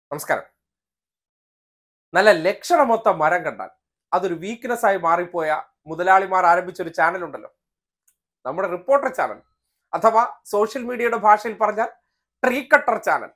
നമസ്കാരം നല്ല ലക്ഷണമൊത്ത മരം കണ്ടാൽ അതൊരു വീക്ക്നെസ് ആയി മാറിപ്പോയ മുതലാളിമാർ ആരംഭിച്ച ഒരു ചാനൽ ഉണ്ടല്ലോ നമ്മുടെ റിപ്പോർട്ടർ ചാനൽ അഥവാ സോഷ്യൽ മീഡിയയുടെ ഭാഷയിൽ പറഞ്ഞാൽ ട്രീ കട്ടർ ചാനൽ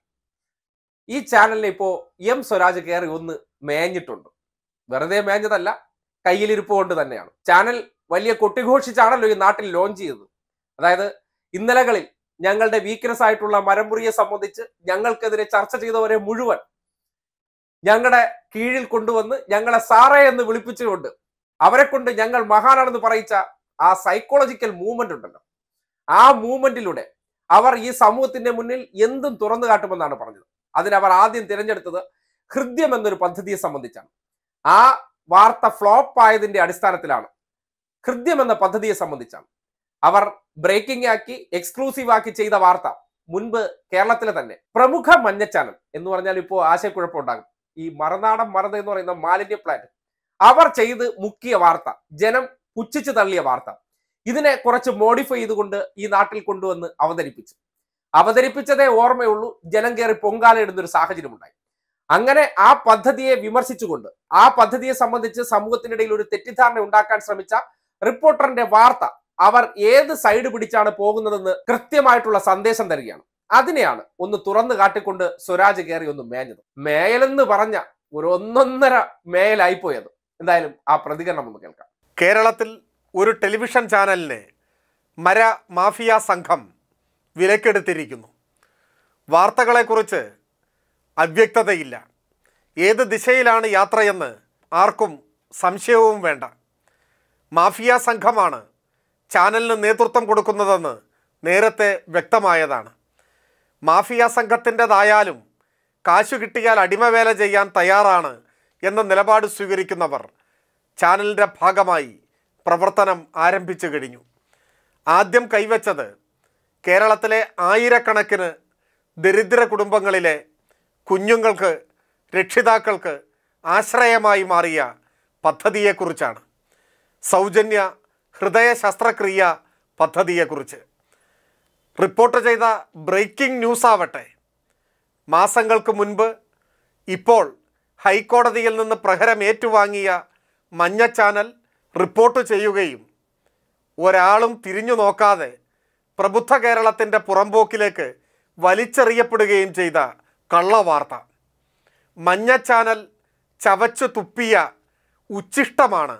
ഈ ചാനലിനെ ഇപ്പോ എം സ്വരാജ് കയറി ഒന്ന് മേഞ്ഞിട്ടുണ്ട് വെറുതെ മേഞ്ഞതല്ല കയ്യിലിരിപ്പ് കൊണ്ട് തന്നെയാണ് ചാനൽ വലിയ കൊട്ടിഘോഷിച്ചാണല്ലോ ഈ നാട്ടിൽ ലോഞ്ച് ചെയ്തത് അതായത് ഇന്നലകളിൽ ഞങ്ങളുടെ വീക്ക്നെസ് ആയിട്ടുള്ള മരമുറിയെ സംബന്ധിച്ച് ഞങ്ങൾക്കെതിരെ ചർച്ച ചെയ്തവരെ മുഴുവൻ ഞങ്ങളുടെ കീഴിൽ കൊണ്ടുവന്ന് ഞങ്ങളെ സാറേ എന്ന് വിളിപ്പിച്ചുകൊണ്ട് അവരെ കൊണ്ട് ഞങ്ങൾ മഹാനാണെന്ന് പറയിച്ച ആ സൈക്കോളജിക്കൽ മൂവ്മെന്റ് ഉണ്ടല്ലോ ആ മൂവ്മെന്റിലൂടെ അവർ ഈ സമൂഹത്തിന്റെ മുന്നിൽ എന്തും തുറന്നു കാട്ടുമെന്നാണ് പറഞ്ഞത് അതിനവർ ആദ്യം തിരഞ്ഞെടുത്തത് ഹൃദ്യം എന്നൊരു പദ്ധതിയെ സംബന്ധിച്ചാണ് ആ വാർത്ത ഫ്ലോപ്പ് ആയതിന്റെ അടിസ്ഥാനത്തിലാണ് ഹൃദ്യം എന്ന പദ്ധതിയെ സംബന്ധിച്ചാണ് അവർ ബ്രേക്കിംഗ് ആക്കി എക്സ്ക്ലൂസീവ് ആക്കി ചെയ്ത വാർത്ത മുൻപ് കേരളത്തിലെ തന്നെ പ്രമുഖ മഞ്ഞ ചാനൽ എന്ന് പറഞ്ഞാൽ ഇപ്പോൾ ആശയക്കുഴപ്പമുണ്ടാകും ഈ മറനാടൻ മറന്ന് എന്ന് പറയുന്ന മാലിന്യ പ്ലാന്റ് അവർ ചെയ്ത് മുക്കിയ വാർത്ത ജനം പുച്ഛിച്ചു തള്ളിയ വാർത്ത ഇതിനെ കുറച്ച് മോഡിഫൈ ചെയ്തുകൊണ്ട് ഈ നാട്ടിൽ കൊണ്ടുവന്ന് അവതരിപ്പിച്ചു അവതരിപ്പിച്ചതേ ഓർമ്മയുള്ളൂ ജനം കയറി പൊങ്കാലയിടുന്ന ഒരു സാഹചര്യം ഉണ്ടായി അങ്ങനെ ആ പദ്ധതിയെ വിമർശിച്ചുകൊണ്ട് ആ പദ്ധതിയെ സംബന്ധിച്ച് സമൂഹത്തിനിടയിൽ ഒരു തെറ്റിദ്ധാരണ ഉണ്ടാക്കാൻ ശ്രമിച്ച റിപ്പോർട്ടറിന്റെ വാർത്ത അവർ ഏത് സൈഡ് പിടിച്ചാണ് പോകുന്നതെന്ന് കൃത്യമായിട്ടുള്ള സന്ദേശം തരികയാണ് അതിനെയാണ് ഒന്ന് തുറന്നു കാട്ടിക്കൊണ്ട് സ്വരാജ് കയറി ഒന്ന് മേഞ്ഞത് മേയലെന്ന് പറഞ്ഞ ഒരു ഒന്നൊന്നര മേയലായിപ്പോയത് എന്തായാലും ആ പ്രതികരണം ഒന്ന് കേൾക്കാം കേരളത്തിൽ ഒരു ടെലിവിഷൻ ചാനലിനെ മര മാഫിയ സംഘം വിലക്കെടുത്തിരിക്കുന്നു വാർത്തകളെക്കുറിച്ച് അവ്യക്തതയില്ല ഏത് ദിശയിലാണ് യാത്രയെന്ന് ആർക്കും സംശയവും വേണ്ട മാഫിയ സംഘമാണ് ചാനലിന് നേതൃത്വം കൊടുക്കുന്നതെന്ന് നേരത്തെ വ്യക്തമായതാണ് മാഫിയ സംഘത്തിൻ്റെതായാലും കാശു കിട്ടിയാൽ അടിമവേല ചെയ്യാൻ തയ്യാറാണ് എന്ന നിലപാട് സ്വീകരിക്കുന്നവർ ചാനലിൻ്റെ ഭാഗമായി പ്രവർത്തനം ആരംഭിച്ചു കഴിഞ്ഞു ആദ്യം കൈവച്ചത് കേരളത്തിലെ ആയിരക്കണക്കിന് ദരിദ്ര കുടുംബങ്ങളിലെ കുഞ്ഞുങ്ങൾക്ക് രക്ഷിതാക്കൾക്ക് ആശ്രയമായി മാറിയ പദ്ധതിയെക്കുറിച്ചാണ് സൗജന്യ ഹൃദയ ശസ്ത്രക്രിയ പദ്ധതിയെക്കുറിച്ച് റിപ്പോർട്ട് ചെയ്ത ബ്രേക്കിംഗ് ന്യൂസ് ആവട്ടെ മാസങ്ങൾക്ക് മുൻപ് ഇപ്പോൾ ഹൈക്കോടതിയിൽ നിന്ന് പ്രഹരം ഏറ്റുവാങ്ങിയ മഞ്ഞ ചാനൽ റിപ്പോർട്ട് ചെയ്യുകയും ഒരാളും തിരിഞ്ഞു നോക്കാതെ പ്രബുദ്ധ കേരളത്തിൻ്റെ പുറമ്പോക്കിലേക്ക് വലിച്ചെറിയപ്പെടുകയും ചെയ്ത കള്ളവാർത്ത മഞ്ഞ ചാനൽ ചവച്ചു തുപ്പിയ ഉച്ഛിഷ്ടമാണ്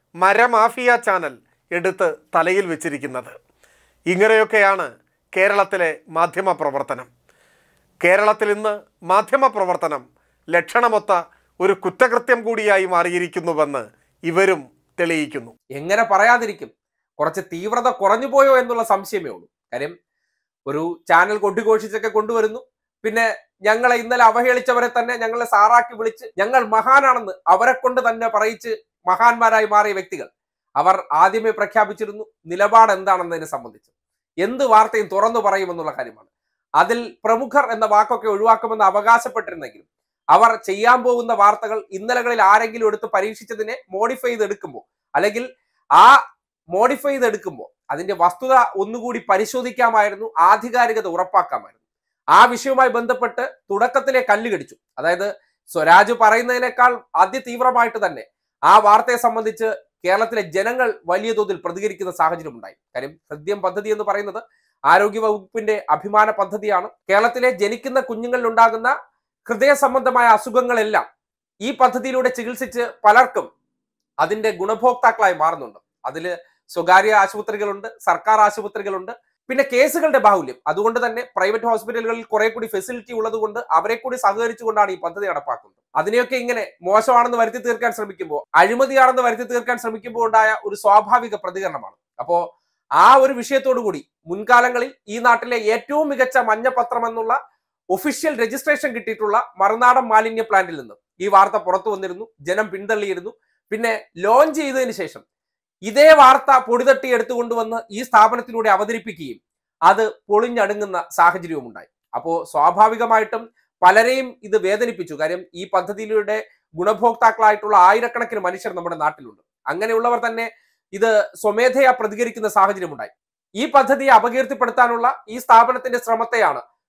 മരമാഫിയ ചാനൽ എടുത്ത് തലയിൽ വെച്ചിരിക്കുന്നത് ഇങ്ങനെയൊക്കെയാണ് കേരളത്തിലെ മാധ്യമ പ്രവർത്തനം കേരളത്തിൽ ഇന്ന് മാധ്യമ പ്രവർത്തനം ലക്ഷണമൊത്ത ഒരു കുറ്റകൃത്യം കൂടിയായി മാറിയിരിക്കുന്നുവെന്ന് ഇവരും തെളിയിക്കുന്നു എങ്ങനെ പറയാതിരിക്കും കുറച്ച് തീവ്രത കുറഞ്ഞു പോയോ എന്നുള്ള സംശയമേ ഉള്ളൂ കാര്യം ഒരു ചാനൽ കൊട്ടിഘോഷിച്ചൊക്കെ കൊണ്ടുവരുന്നു പിന്നെ ഞങ്ങളെ ഇന്നലെ അവഹേളിച്ചവരെ തന്നെ ഞങ്ങളെ സാറാക്കി വിളിച്ച് ഞങ്ങൾ മഹാനാണെന്ന് അവരെ കൊണ്ട് തന്നെ പറയിച്ച് മഹാന്മാരായി മാറിയ വ്യക്തികൾ അവർ ആദ്യമേ പ്രഖ്യാപിച്ചിരുന്നു നിലപാട് എന്താണെന്നതിനെ സംബന്ധിച്ച് എന്ത് വാർത്തയും തുറന്നു പറയുമെന്നുള്ള കാര്യമാണ് അതിൽ പ്രമുഖർ എന്ന വാക്കൊക്കെ ഒഴിവാക്കുമെന്ന് അവകാശപ്പെട്ടിരുന്നെങ്കിലും അവർ ചെയ്യാൻ പോകുന്ന വാർത്തകൾ ഇന്നലകളിൽ ആരെങ്കിലും എടുത്ത് പരീക്ഷിച്ചതിനെ മോഡിഫൈ ചെയ്തെടുക്കുമ്പോൾ അല്ലെങ്കിൽ ആ മോഡിഫൈ ചെയ്തെടുക്കുമ്പോൾ അതിന്റെ വസ്തുത ഒന്നുകൂടി പരിശോധിക്കാമായിരുന്നു ആധികാരികത ഉറപ്പാക്കാമായിരുന്നു ആ വിഷയവുമായി ബന്ധപ്പെട്ട് തുടക്കത്തിലെ കല്ല് കടിച്ചു അതായത് സ്വരാജ് പറയുന്നതിനേക്കാൾ അതിതീവ്രമായിട്ട് തന്നെ ആ വാർത്തയെ സംബന്ധിച്ച് കേരളത്തിലെ ജനങ്ങൾ വലിയ തോതിൽ പ്രതികരിക്കുന്ന സാഹചര്യം ഉണ്ടായി കാര്യം ഹൃദ്യം പദ്ധതി എന്ന് പറയുന്നത് ആരോഗ്യ വകുപ്പിന്റെ അഭിമാന പദ്ധതിയാണ് കേരളത്തിലെ ജനിക്കുന്ന കുഞ്ഞുങ്ങളിൽ ഉണ്ടാകുന്ന ഹൃദയ സംബന്ധമായ അസുഖങ്ങളെല്ലാം ഈ പദ്ധതിയിലൂടെ ചികിത്സിച്ച് പലർക്കും അതിന്റെ ഗുണഭോക്താക്കളായി മാറുന്നുണ്ട് അതിൽ സ്വകാര്യ ആശുപത്രികളുണ്ട് സർക്കാർ ആശുപത്രികളുണ്ട് പിന്നെ കേസുകളുടെ ബാഹുല്യം അതുകൊണ്ട് തന്നെ പ്രൈവറ്റ് ഹോസ്പിറ്റലുകളിൽ കുറെ കൂടി ഫെസിലിറ്റി ഉള്ളത് കൊണ്ട് അവരെ കൂടി സഹകരിച്ചുകൊണ്ടാണ് ഈ പദ്ധതി നടപ്പാക്കുന്നത് അതിനെയൊക്കെ ഇങ്ങനെ മോശമാണെന്ന് വരുത്തി തീർക്കാൻ ശ്രമിക്കുമ്പോൾ അഴിമതിയാണെന്ന് വരുത്തി തീർക്കാൻ ശ്രമിക്കുമ്പോൾ ഉണ്ടായ ഒരു സ്വാഭാവിക പ്രതികരണമാണ് അപ്പോ ആ ഒരു വിഷയത്തോടു കൂടി മുൻകാലങ്ങളിൽ ഈ നാട്ടിലെ ഏറ്റവും മികച്ച മഞ്ഞപത്രം എന്നുള്ള ഒഫീഷ്യൽ രജിസ്ട്രേഷൻ കിട്ടിയിട്ടുള്ള മറുനാടൻ മാലിന്യ പ്ലാന്റിൽ നിന്ന് ഈ വാർത്ത പുറത്തു വന്നിരുന്നു ജനം പിന്തള്ളിയിരുന്നു പിന്നെ ലോഞ്ച് ചെയ്തതിന് ശേഷം ഇതേ വാർത്ത പൊടിതട്ടി എടുത്തുകൊണ്ടുവന്ന് ഈ സ്ഥാപനത്തിലൂടെ അവതരിപ്പിക്കുകയും അത് പൊളിഞ്ഞടുങ്ങുന്ന സാഹചര്യവും ഉണ്ടായി അപ്പോ സ്വാഭാവികമായിട്ടും പലരെയും ഇത് വേദനിപ്പിച്ചു കാര്യം ഈ പദ്ധതിയിലൂടെ ഗുണഭോക്താക്കളായിട്ടുള്ള ആയിരക്കണക്കിന് മനുഷ്യർ നമ്മുടെ നാട്ടിലുണ്ട് അങ്ങനെയുള്ളവർ തന്നെ ഇത് സ്വമേധയാ പ്രതികരിക്കുന്ന സാഹചര്യമുണ്ടായി ഈ പദ്ധതിയെ അപകീർത്തിപ്പെടുത്താനുള്ള ഈ സ്ഥാപനത്തിന്റെ ശ്രമത്തെയാണ്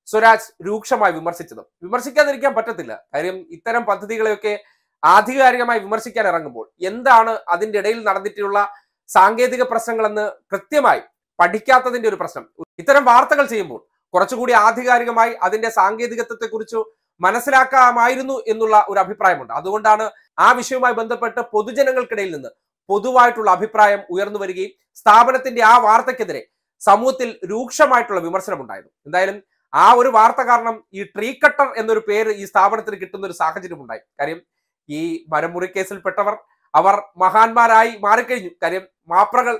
സ്വരാജ് രൂക്ഷമായി വിമർശിച്ചത് വിമർശിക്കാതിരിക്കാൻ പറ്റത്തില്ല കാര്യം ഇത്തരം പദ്ധതികളെയൊക്കെ ആധികാരികമായി വിമർശിക്കാൻ ഇറങ്ങുമ്പോൾ എന്താണ് അതിന്റെ ഇടയിൽ നടന്നിട്ടുള്ള സാങ്കേതിക പ്രശ്നങ്ങളെന്ന് കൃത്യമായി പഠിക്കാത്തതിന്റെ ഒരു പ്രശ്നം ഇത്തരം വാർത്തകൾ ചെയ്യുമ്പോൾ കുറച്ചുകൂടി ആധികാരികമായി അതിന്റെ സാങ്കേതികത്വത്തെ കുറിച്ച് മനസ്സിലാക്കാമായിരുന്നു എന്നുള്ള ഒരു അഭിപ്രായമുണ്ട് അതുകൊണ്ടാണ് ആ വിഷയവുമായി ബന്ധപ്പെട്ട് പൊതുജനങ്ങൾക്കിടയിൽ നിന്ന് പൊതുവായിട്ടുള്ള അഭിപ്രായം ഉയർന്നു വരികയും സ്ഥാപനത്തിന്റെ ആ വാർത്തക്കെതിരെ സമൂഹത്തിൽ രൂക്ഷമായിട്ടുള്ള വിമർശനം ഉണ്ടായിരുന്നു എന്തായാലും ആ ഒരു വാർത്ത കാരണം ഈ ട്രീ കട്ടർ എന്നൊരു പേര് ഈ സ്ഥാപനത്തിന് കിട്ടുന്ന ഒരു സാഹചര്യം ഉണ്ടായി കാര്യം ഈ മരമുറി കേസിൽപ്പെട്ടവർ അവർ മഹാന്മാരായി മാറിക്കഴിഞ്ഞു കാര്യം മാപ്രകൾ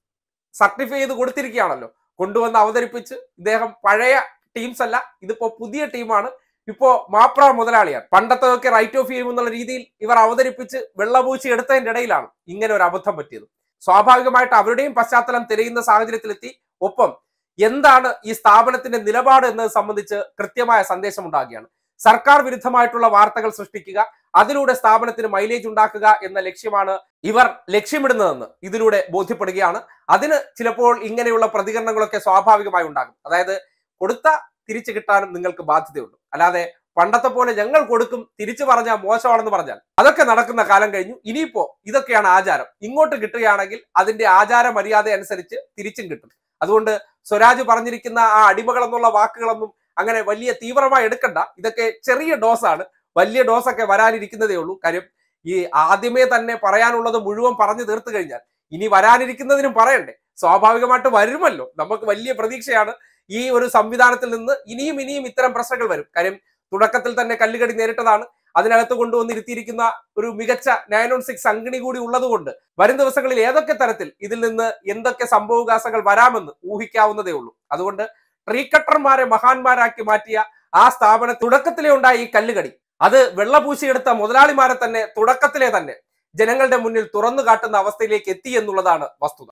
സർട്ടിഫൈ ചെയ്ത് കൊടുത്തിരിക്കുകയാണല്ലോ കൊണ്ടുവന്ന് അവതരിപ്പിച്ച് ഇദ്ദേഹം പഴയ ടീംസ് അല്ല ഇതിപ്പോ പുതിയ ടീമാണ് ഇപ്പോ മാപ്ര മുതലാളിയാണ് പണ്ടത്തെയൊക്കെ റൈറ്റ് ഓഫ് ചെയ്യും എന്നുള്ള രീതിയിൽ ഇവർ അവതരിപ്പിച്ച് വെള്ളപൂച്ചി എടുത്തതിന്റെ ഇടയിലാണ് ഇങ്ങനെ ഒരു അബദ്ധം പറ്റിയത് സ്വാഭാവികമായിട്ട് അവരുടെയും പശ്ചാത്തലം തിരയുന്ന സാഹചര്യത്തിലെത്തി ഒപ്പം എന്താണ് ഈ സ്ഥാപനത്തിന്റെ നിലപാട് എന്നത് സംബന്ധിച്ച് കൃത്യമായ സന്ദേശം ഉണ്ടാകുകയാണ് സർക്കാർ വിരുദ്ധമായിട്ടുള്ള വാർത്തകൾ സൃഷ്ടിക്കുക അതിലൂടെ സ്ഥാപനത്തിന് മൈലേജ് ഉണ്ടാക്കുക എന്ന ലക്ഷ്യമാണ് ഇവർ ലക്ഷ്യമിടുന്നതെന്ന് ഇതിലൂടെ ബോധ്യപ്പെടുകയാണ് അതിന് ചിലപ്പോൾ ഇങ്ങനെയുള്ള പ്രതികരണങ്ങളൊക്കെ സ്വാഭാവികമായി ഉണ്ടാകും അതായത് കൊടുത്ത തിരിച്ചു കിട്ടാനും നിങ്ങൾക്ക് ബാധ്യതയുണ്ട് അല്ലാതെ പണ്ടത്തെ പോലെ ഞങ്ങൾ കൊടുക്കും തിരിച്ചു പറഞ്ഞാൽ മോശമാണെന്ന് പറഞ്ഞാൽ അതൊക്കെ നടക്കുന്ന കാലം കഴിഞ്ഞു ഇനിയിപ്പോ ഇതൊക്കെയാണ് ആചാരം ഇങ്ങോട്ട് കിട്ടുകയാണെങ്കിൽ അതിന്റെ ആചാര മര്യാദ അനുസരിച്ച് തിരിച്ചും കിട്ടും അതുകൊണ്ട് സ്വരാജ് പറഞ്ഞിരിക്കുന്ന ആ അടിമകൾ എന്നുള്ള വാക്കുകളൊന്നും അങ്ങനെ വലിയ തീവ്രമായി എടുക്കണ്ട ഇതൊക്കെ ചെറിയ ഡോസാണ് വലിയ ഡോസൊക്കെ വരാനിരിക്കുന്നതേ ഉള്ളൂ കാര്യം ഈ ആദ്യമേ തന്നെ പറയാനുള്ളത് മുഴുവൻ പറഞ്ഞു തീർത്തു കഴിഞ്ഞാൽ ഇനി വരാനിരിക്കുന്നതിനും പറയണ്ടേ സ്വാഭാവികമായിട്ട് വരുമല്ലോ നമുക്ക് വലിയ പ്രതീക്ഷയാണ് ഈ ഒരു സംവിധാനത്തിൽ നിന്ന് ഇനിയും ഇനിയും ഇത്തരം പ്രശ്നങ്ങൾ വരും കാര്യം തുടക്കത്തിൽ തന്നെ കല്ലുകടി നേരിട്ടതാണ് അതിനകത്ത് കൊണ്ടുവന്നിരുത്തിയിരിക്കുന്ന ഒരു മികച്ച നയൻ ഓൺ സിക്സ് അങ്കിണി കൂടി ഉള്ളതുകൊണ്ട് വരും ദിവസങ്ങളിൽ ഏതൊക്കെ തരത്തിൽ ഇതിൽ നിന്ന് എന്തൊക്കെ സംഭവവികാസങ്ങൾ വരാമെന്ന് ഊഹിക്കാവുന്നതേ ഉള്ളൂ അതുകൊണ്ട് ട്രീ കട്ടർമാരെ മഹാന്മാരാക്കി മാറ്റിയ ആ സ്ഥാപന തുടക്കത്തിലേ ഉണ്ടായ ഈ കല്ലുകടി അത് വെള്ളപൂശിയെടുത്ത മുതലാളിമാരെ തന്നെ തുടക്കത്തിലെ തന്നെ ജനങ്ങളുടെ മുന്നിൽ തുറന്നു കാട്ടുന്ന അവസ്ഥയിലേക്ക് എത്തി എന്നുള്ളതാണ് വസ്തുത